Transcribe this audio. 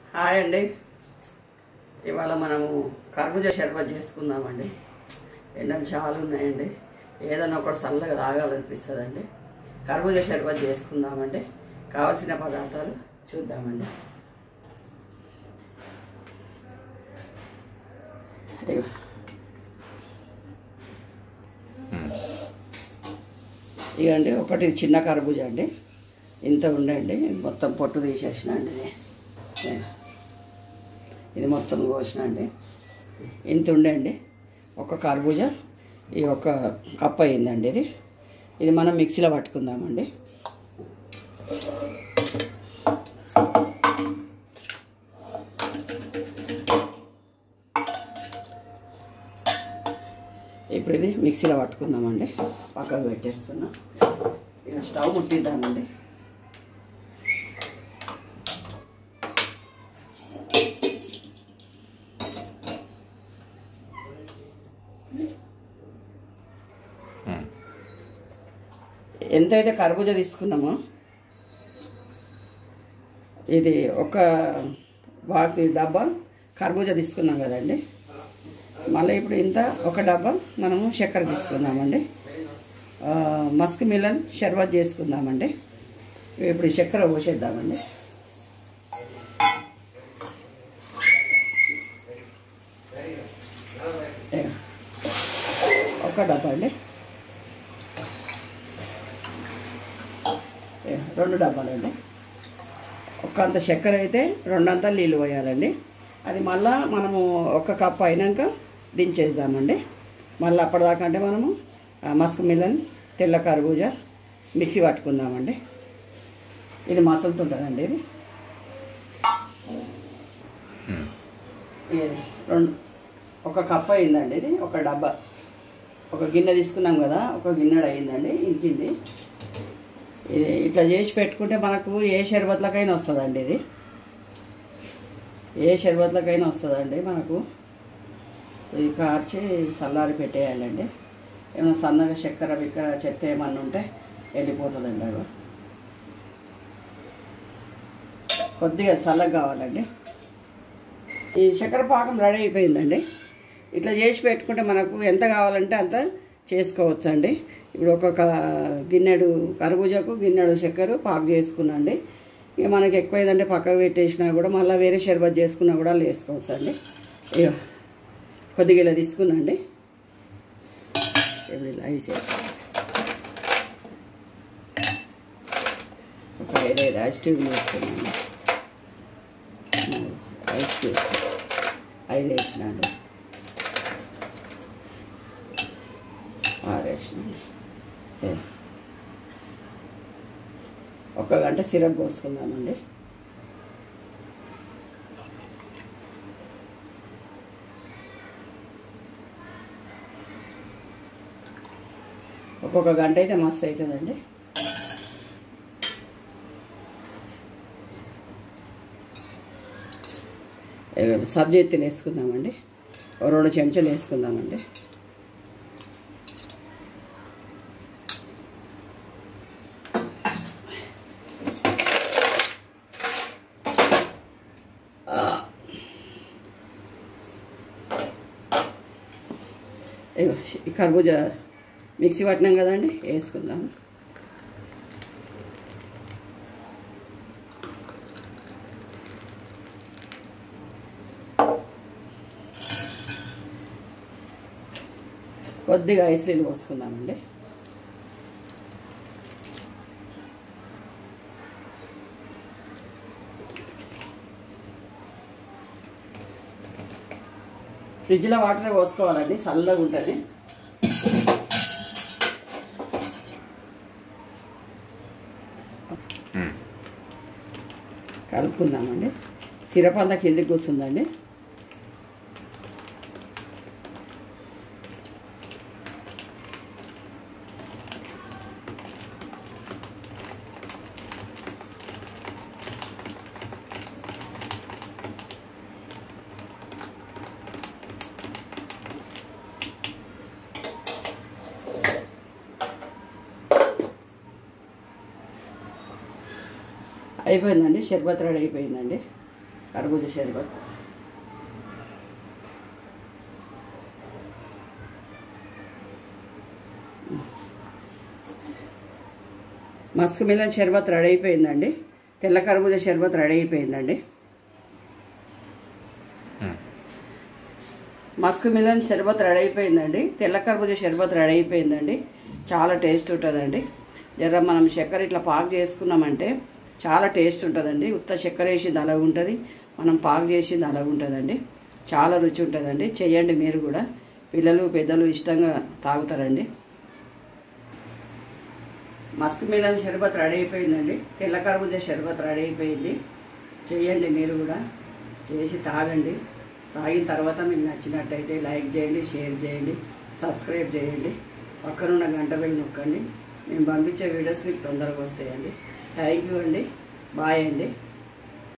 Hi అండి ఇవాళ మనము కర్బూజా షర్బత్ చేసుకుందామండి ఎండలు చాలా ఉన్నాయండి ఏదైనా ఒకటి చల్లగా తాగాలనిపిస్తుంది అండి కర్బూజా షర్బత్ చేసుకుందామండి కావలసిన పదార్థాలు చూద్దామండి ఇదిగో. ఇదండి ఒకటి చిన్న కర్బూజా అండి ఇంత ఉండండి మొత్తం పొట్టు తీసేసిన అండి ఇది ఇది మొత్తం కోసిన అండి ఇంత ఉండండి ఒక కర్బూజా ఈ ఒక కప్ అయిందండి ఇది ఇది మనం మిక్సీలో పట్టుకుందామండి ఇప్పుడు ఇది మిక్సీలో పట్టుకుందామండి పక్కకు పెట్టేస్తున్నా ఇక స్టవ్ ముట్టిద్దామండి ఎంతైతే కర్బూజా తీసుకున్నామో ఇది ఒక బాక్స్ డబ్బా కర్బూజా తీసుకున్నాం కదండి మళ్ళీ ఇప్పుడు ఇంత ఒక డబ్బా మనము చక్కెర తీసుకుందామండి ఆ, మస్క్ మిలన్ షర్బత్ చేసుకుందామండి ఇప్పుడు ఈ చక్కెర పోసేద్దామండి ఏ, ఒక డబ్బా అండి ఏ, రెండు డబ్బాలండి ఒక్కంత చక్కెర అయితే రెండంతా నీళ్ళు పోయాలండి అది మళ్ళా మనము ఒక కప్ అయినాక దించేద్దామండి మళ్ళీ అప్పటిదాకా అంటే మనము ఆ, మస్క్ మిలన్ తెల్ల కర్బూజా మిక్సీ పట్టుకుందామండి ఇది మసలుతుంటుందండి ఇది ఇది రెండు ఒక కప్ అయిందండి ఇది ఒక డబ్బా ఒక గిన్నె తీసుకున్నాం కదా ఒక గిన్నెడు అయిందండి ఇంకింది ఇది ఇట్లా చేసి పెట్టుకుంటే మనకు ఏ షర్బత్లకైనా వస్తుందండి ఇది ఏ షర్బత్లకైనా వస్తుందండి మనకు ఇది కార్చి చల్లారి పెట్టేయాలండి ఏమైనా సన్నగా చక్కెర బిక్కర చెత్త ఏమన్నా ఉంటే వెళ్ళిపోతుందండి అవి కొద్దిగా చల్లగా కావాలండి ఈ చక్కెర పాకం రెడీ అయిపోయిందండి ఇట్లా చేసి పెట్టుకుంటే మనకు ఎంత కావాలంటే అంత చేసుకోవచ్చండి ఇప్పుడు ఒక క- గిన్నెడు కర్బూజాకు గిన్నెడు చక్కెర పాకు చేసుకున్నాండి ఇక మనకి ఎక్కువైందంటే పక్కకు పెట్టేసినా కూడా మళ్ళీ వేరే షర్బత్ చేసుకున్నా కూడా వేసుకోవచ్చు అండి ఇక కొద్దిగా ఇలా తీసుకున్నాండి ఇప్పుడు ఇలా వేసే ఒక ఐదు ఐదు ఐస్ ట్యూబ్ వేసుకున్నాను ఐస్ క్యూబ్స్ ఐదు వేసినాడు ఆరు వేసినాడు ఏ. ఒక గంట సిరప్ పోసుకుందామండి ఒక్కొక్క గంట అయితే మస్తు అవుతుందండి సబ్జీ ఎత్తులు వేసుకుందామండి ఓ రెండు చెంచాలు వేసుకుందామండి ఇగో ఈ కర్బూజా మిక్సీ పట్టినాం కదండి వేసుకుందాం కొద్దిగా ఐస్ నీళ్ళు పోసుకుందామండి ఫ్రిడ్జ్లో వాటర్ పోసుకోవాలండి చల్లగా ఉంటుంది కలుపుకుందామండి సిరప్ అంతా కిందికి కూర్చుందండి అయిపోయిందండి షర్బత్ రెడీ అయిపోయిందండి కర్బూజ షర్బత్ మస్క్ మిలన్ షర్బత్ రెడీ అయిపోయిందండి తెల్ల కర్బూజ షర్బత్ రెడీ అయిపోయిందండి మస్క్ మిలన్ షర్బత్ రెడీ అయిపోయిందండి తెల్ల కర్బూజ షర్బత్ రెడీ అయిపోయిందండి చాలా టేస్ట్ ఉంటుందండి జర మనం చక్కెర ఇట్లా పాకు చేసుకున్నామంటే చాలా టేస్ట్ ఉంటుందండి ఉత్త చక్కెర వేసింది అలాగ ఉంటుంది మనం పాకు చేసింది అలాగ ఉంటుందండి చాలా రుచి ఉంటుందండి చెయ్యండి మీరు కూడా పిల్లలు పెద్దలు ఇష్టంగా తాగుతారండి మస్క్ మిలన్ షర్బత్ రెడీ అయిపోయిందండి తెల్ల కర్బూజ షర్బత్ రెడీ అయిపోయింది చేయండి మీరు కూడా చేసి తాగండి తాగిన తర్వాత మీకు నచ్చినట్టయితే లైక్ చేయండి షేర్ చేయండి సబ్స్క్రైబ్ చేయండి పక్కనున్న గంట వెళ్ళి నొక్కండి మేము పంపించే వీడియోస్ మీకు తొందరగా వస్తాయండి థ్యాంక్ యూ అండి బాయ్ అండి